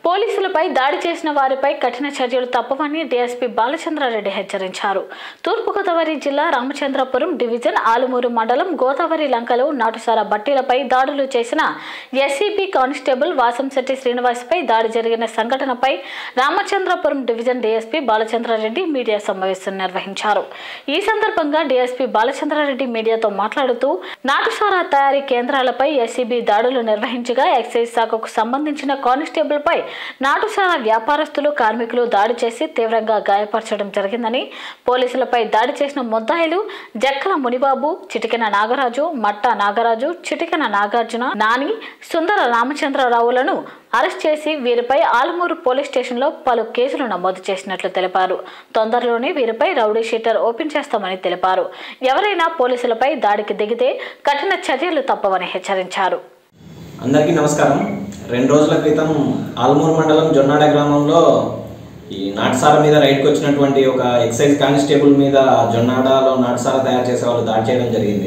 పోలీసులపై దాడి చేసిన వారిపై కఠిన చర్యలు తప్పవని డీఎస్పీ బాలచంద్రారెడ్డి హెచ్చరించారు తూర్పుగోదావరి జిల్లా రామచంద్రపురం డివిజన్ ఆలుమూరు మండలం గోదావరి లంకలో నాటుసార బట్టీలపై దాడులు చేసిన ఎస్సీపీ కానిస్టేబుల్ వాసంశెట్టి శ్రీనివాస్పై దాడి జరిగిన సంఘటనపై Ramachandrapuram division DSP Balachandra Reddy media సమావేశం నిర్వహించారు ఈ సందర్భంగా డీఎస్పీ బాలచంద్రారెడ్డి మీడియాతో మాట్లాడుతూ నాటుసారా తయారీ కేంద్రాలపై ఎస్సీబీ దాడులు నిర్వహించగా ఎక్సైజ్ శాఖకు సంబంధించిన కానిస్టేబుల్పై నాటుసారా వ్యాపారస్తులు కార్మికులు దాడి చేసి తీవ్రంగా గాయపరచడం జరిగిందని పోలీసులపై దాడి చేసిన ముద్దాయిలు జక్కల మునిబాబు చిటికెన నాగరాజు మట్టా నాగరాజు చిటికెన నాగార్జున నాని సుందర రామచంద్రరావులను అరెస్ట్ చేసి వీరిపై ఆలమూరు పోలీస్ స్టేషన్లో పలు కేసులు నమోదు చేసినట్లు తెలిపారు తొందరలోనే వీరిపై రౌడీ షీటర్ ఓపెన్ చేస్తామని తెలిపారు ఎవరైనా పోలీసులపై దాడికి దిగితే కఠిన చర్యలు తప్పవని హెచ్చరించారు అందరికీ నమస్కారం రెండు రోజుల క్రితం ఆల్మూరు మండలం జొన్నాడ గ్రామంలో ఈ నాటుసార మీద రైడ్కి వచ్చినటువంటి ఒక ఎక్సైజ్ కానిస్టేబుల్ మీద జొన్నాడలో నాటుసార తయారు చేసే వాళ్ళు దాడి చేయడం జరిగింది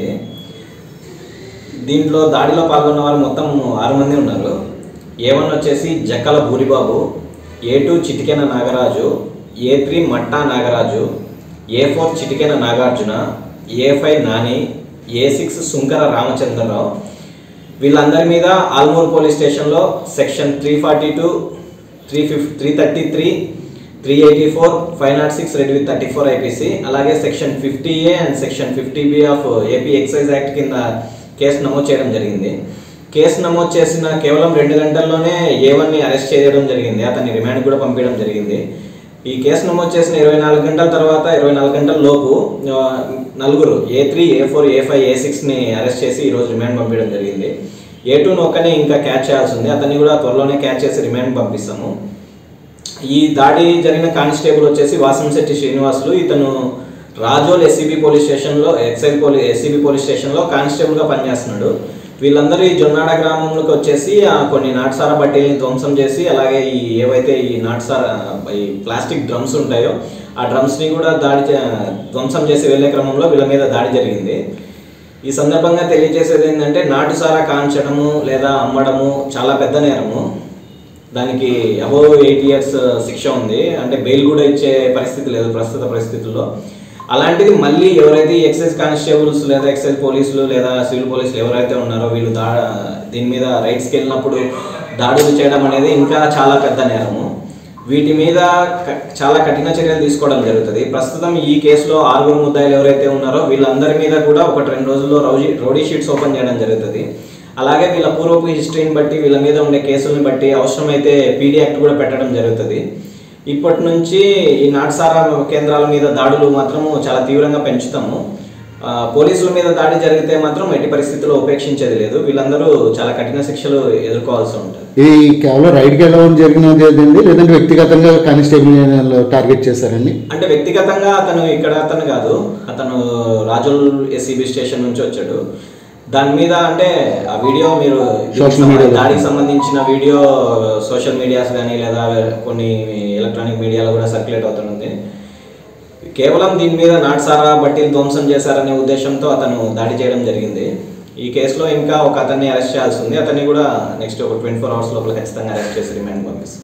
దీంట్లో దాడిలో పాల్గొన్న వాళ్ళు మొత్తం ఆరు మంది ఉన్నారు ఏ వన్ వచ్చేసి Jakkala భూరిబాబు A two Chitikena Nagaraju A three Matta Nagaraju A four Chitikena Nagarjuna A five Nani A six Sunkara Ramachandrarao వీళ్ళందరి మీద ఆల్మూర్ పోలీస్ స్టేషన్లో section three forty two three fifty three thirty three three eighty four five not six read with thirty four IPC అలాగే section fifty A and section fifty B of AP excise act కింద కేసు నమోదు చేయడం జరిగింది case నమోదు చేసిన కేవలం రెండు గంటల్లోనే ఏ వన్ని అరెస్ట్ చేయడం జరిగింది అతన్ని రిమాండ్ కూడా పంపించడం జరిగింది ఈ కేసు నమోదు చేసిన ఇరవై నాలుగు గంటల తర్వాత ఇరవై నాలుగు గంటల లోపు ఆ, నలుగురు A three A four A five A సిక్స్ని అరెస్ట్ చేసి ఈరోజు రిమాండ్ పంపించడం జరిగింది ఏ టూను ఒకని ఇంకా క్యాచ్ చేయాల్సి ఉంది అతన్ని కూడా త్వరలోనే క్యాచ్ చేసి రిమాండ్ పంపిస్తాము ఈ దాడి జరిగిన కానిస్టేబుల్ వచ్చేసి వాసంశెట్టి శ్రీనివాసులు ఇతను రాజోల్ ఎస్సీబీ పోలీస్ స్టేషన్లో ఎక్సైజ్ పోలీస్ ఎస్సీబీ పోలీస్ స్టేషన్లో కానిస్టేబుల్గా పనిచేస్తున్నాడు వీళ్ళందరూ ఈ జొన్నాడ గ్రామంలోకి వచ్చేసి ఆ, కొన్ని నాటుసార బట్టీల్ని ధ్వంసం చేసి అలాగే ఈ ఏవైతే ఈ నాటుసార ఈ ప్లాస్టిక్ డ్రమ్స్ ఉంటాయో ఆ డ్రమ్స్ని కూడా దాడి చే- ధ్వంసం చేసి వెళ్ళే క్రమంలో వీళ్ళ మీద దాడి జరిగింది ఈ సందర్భంగా తెలియజేసేది ఏంటంటే నాటుసారా కాంచడము లేదా అమ్మడము చాలా పెద్ద నేరము దానికి అబోవ్ ఎయిట్ ఇయర్స్ శిక్ష ఉంది అంటే బెయిల్ కూడా ఇచ్చే పరిస్థితి లేదు ప్రస్తుత పరిస్థితుల్లో అలాంటిది మళ్ళీ ఎవరైతే ఈ ఎక్సైజ్ కానిస్టేబుల్స్ లేదా ఎక్సైజ్ పోలీసులు లేదా సివిల్ పోలీసులు ఎవరైతే ఉన్నారో వీళ్ళు దా దీని మీద రైట్స్కి వెళ్ళినప్పుడు దాడులు చేయడం అనేది ఇంకా చాలా పెద్ద నేరము వీటి మీద క- చాలా కఠిన చర్యలు తీసుకోవడం జరుగుతుంది ప్రస్తుతం ఈ కేసులో ఆరుగురు ముద్దాయిలు ఎవరైతే ఉన్నారో వీళ్ళందరి మీద కూడా ఒకటి రెండు రోజుల్లో రౌడీ రౌడీ షీట్స్ ఓపెన్ చేయడం జరుగుతుంది అలాగే వీళ్ళ పూర్వపు హిస్టరీని బట్టి వీళ్ళ మీద ఉండే కేసుల్ని బట్టి అవసరమైతే పీడీ యాక్ట్ కూడా పెట్టడం జరుగుతుంది ఇప్పటి నుంచి ఈ నాటుసారా కేంద్రాల మీద దాడులు మాత్రము చాలా తీవ్రంగా పెంచుతాము ఆ, పోలీసుల మీద దాడి జరిగితే మాత్రం ఎట్టి పరిస్థితుల్లో ఉపేక్షించేది లేదు వీళ్ళందరూ చాలా కఠిన శిక్షలు ఎదుర్కోవాల్సి ఉంటుంది ఇది కేవలం రైడ్కి వెళ్ళడం జరిగినది ఏదండి లేదంటే వ్యక్తిగతంగా కానిస్టేబుల్ టార్గెట్ చేశారండి అంటే వ్యక్తిగతంగా అతను ఇక్కడ అతను కాదు అతను రాజోల్ ఎస్సీబీ స్టేషన్ నుంచి వచ్చాడు దాని మీద అంటే ఆ వీడియో మీరు దీనికి Social సంబంధించి- media. దాడికి సంబంధించిన వీడియో సోషల్ మీడియాస్ కానీ లేదా కొన్ని ఎలక్ట్రానిక్ మీడియాలో కూడా సర్క్యులేట్ అవుతుంది కేవలం దీని మీద నాటుసారా బట్టీలు ధ్వంసం చేశారనే ఉద్దేశంతో అతను దాడి చేయడం జరిగింది ఈ కేసులో ఇంకా ఒక అతన్ని అరెస్ట్ చేయాల్సి ఉంది అతన్ని కూడా నెక్స్ట్ ఒక ట్వంటీ ఫోర్ అవర్స్ లోపల ఖచ్చితంగా అరెస్ట్ చేసి రిమాండ్ పంపిస్తాం